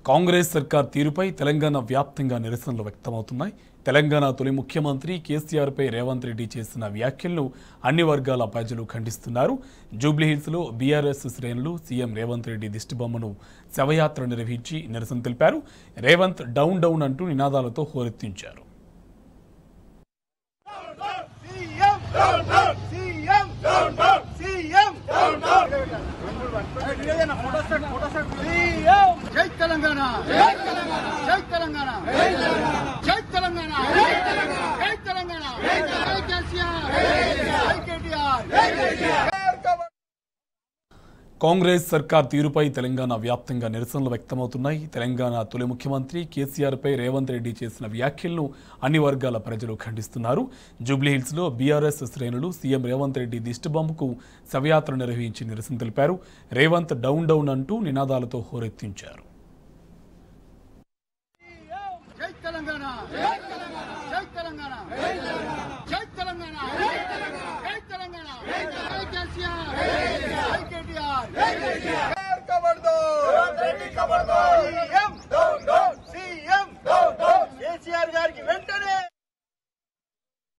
కాంగ్రెస్ సర్కార్ తీరుపై తెలంగాణ వ్యాప్తంగా నిరసనలు వ్యక్తమవుతున్నాయి తెలంగాణ తొలి ముఖ్యమంత్రి కేసీఆర్పై రేవంత్ రెడ్డి చేసిన వ్యాఖ్యలను అన్ని వర్గాల ప్రజలు ఖండిస్తున్నారు జూబ్లీహిల్స్లో బీఆర్ఎస్ శ్రేణులు సీఎం రేవంత్ రెడ్డి దిష్టిబొమ్మను శవయాత్ర నిర్వహించి నిరసన తెలిపారు రేవంత్ డౌన్ డౌన్ అంటూ నినాదాలతో హోరెత్తించారు CM down down CM down down CM down down photo set photo set CM జై తెలంగాణ జై తెలంగాణ జై తెలంగాణ జై తెలంగాణ జై తెలంగాణ జై తెలంగాణ జై కేసీఆర్ జై కేటీఆర్ జై కేటీఆర్ కాంగ్రెస్ సర్కార్ తీరుపై తెలంగాణ వ్యాప్తంగా నిరసనలు వ్యక్తమవుతున్నాయి తెలంగాణ తొలి ముఖ్యమంత్రి కేసీఆర్పై రేవంత్ రెడ్డి చేసిన వ్యాఖ్యలను అన్ని వర్గాల ప్రజలు ఖండిస్తున్నారు జూబ్లీహిల్స్లో బీఆర్ఎస్ శ్రేణులు సీఎం రేవంత్ రెడ్డి దిష్టిబొమ్మకు శవయాత్ర నిర్వహించి నిరసన తెలిపారు రేవంత్ డౌన్ డౌన్ అంటూ నినాదాలతో హోరెత్తించారు జై తెలంగాణ జై తెలంగాణ జై తెలంగాణ జై